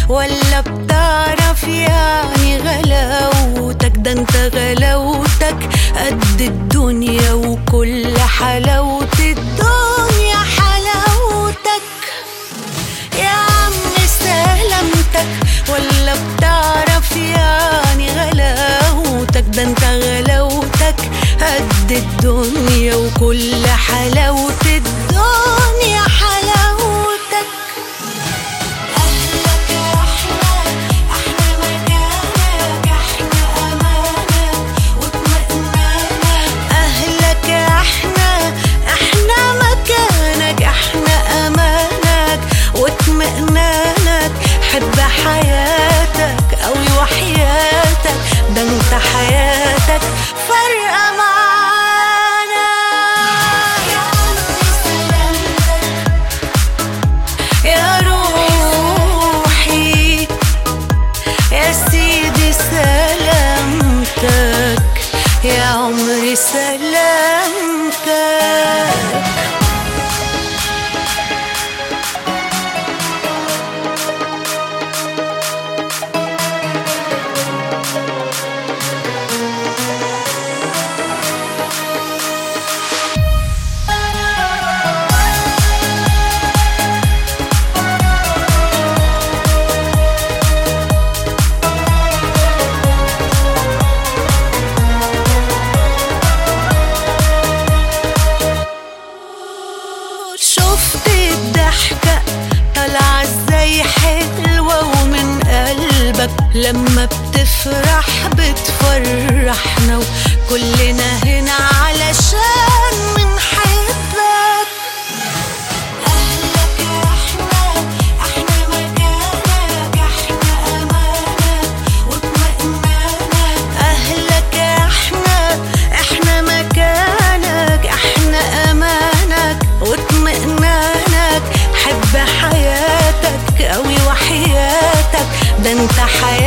ولا بتعرف يعني غلاوتك ده انت غلاوتك قد الدنيا وكل حلاوة الدنيا حلاوتك يا عم سلامتك ولا بتعرف يعني غلاوتك ده انت غلاوتك قد الدنيا وكل حلاوة الدنيا حلاوتك أهلك أحلى أحلى مكانك أحلى أمانك واطمئنانك أهلك أحلى أحلى مكانك أحلى أمانك واطمئنانك حب حياتك أوي وحياتك ده انت حياتك فارقة معانا يا عمري سلامتك يا روحي يا سيدي سلامتك يا عمري سلامتك شفت الضحكة طالعة ازاي حلوة ومن قلبك لما بتفرح بتفرحنا وكلنا هنا علشان بنحبك أهلك أحلى أحلى مكانك أحلى أمانك واطمئنانك أهلك أحلى أحلى مكانك أحلى أمانك واطمئنانك حب حياتك أوي وحياتك ده انت حياتك